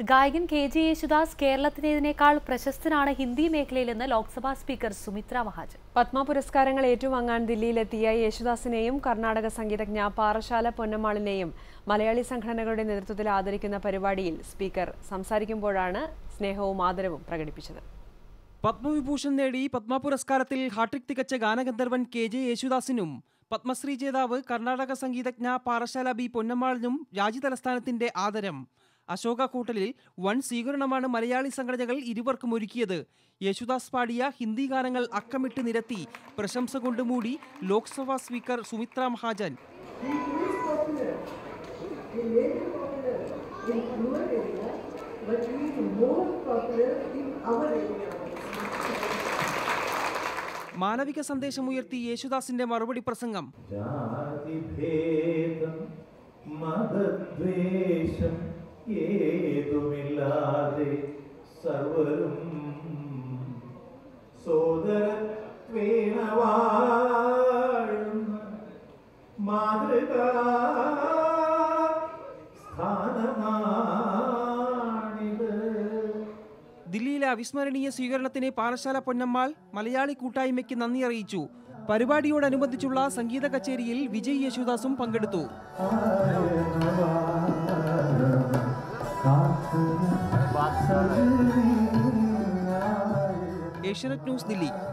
ഗായകൻ K J Yesudas കേരളത്തിനേതിനേക്കാൾ പ്രശസ്തനാണ് ഹിന്ദി മേഖലയിലെന്ന് ലോക്സഭാ സ്പീക്കർ സുമിത്ര മഹാജൻ പത്മ പുരസ്കാരങ്ങൾ ഏറ്റുവാങ്ങാൻ ദില്ലിയിലെത്തിയ യേശുദാസിനെയും കർണാടക സംഗീതജ്ഞ പാറശാല പൊന്നമ്മാളിനെയും മലയാളി സംഘടനകളുടെ നേതൃത്വത്തിൽ ആദരിക്കുന്ന പരിപാടിയിൽ സ്പീക്കർ സംസാരിക്കുമ്പോഴാണ് സ്നേഹവും ആദരവും പ്രകടിപ്പിച്ചത് പത്മവിഭൂഷൺ നേടി പത്മ പുരസ്കാരത്തിൽ ഹാട്രിക് തികച്ച ഗാനഗന്ധർവൻ കെ ജെ യേശുദാസിനും പത്മശ്രീ ജേതാവ് കർണാടക സംഗീതജ്ഞ പാറശാല ബി പൊന്നമ്മാളിനും രാജ്യതലസ്ഥാനത്തിന്റെ ആദരം അശോക കൂട്ടലിൽ വൻ സ്വീകരണമാണ് മലയാളി സംഘടനകൾ ഇരുവർക്കും ഒരുക്കിയത് യേശുദാസ് പാടിയ ഹിന്ദി ഗാനങ്ങൾ അക്കമിട്ട് നിരത്തി പ്രശംസ കൊണ്ട് മൂടി ലോക്സഭാ സ്പീക്കർ സുമിത്ര മഹാജൻ മാനവിക സന്ദേശമുയർത്തി യേശുദാസിന്റെ മറുപടി പ്രസംഗം ജാതിഭേദം മതദ്വേഷം ഏതുമില്ലാതെ സർവരും സോദരത്വേന വാഴുന്ന മാതൃകാ സ്ഥാനമാണിത് ദില്ലിയിലെ അവിസ്മരണീയ സ്വീകരണത്തിന് പാറശാല പൊന്നമ്മാൾ മലയാളി കൂട്ടായ്മയ്ക്ക് നന്ദി അറിയിച്ചു പരിപാടിയോടനുബന്ധിച്ചുള്ള സംഗീത കച്ചേരിയിൽ വിജയ് യേശുദാസും പങ്കെടുത്തു ഏഷ്യാനെറ്റ് ന്യൂസ് ദില്ലി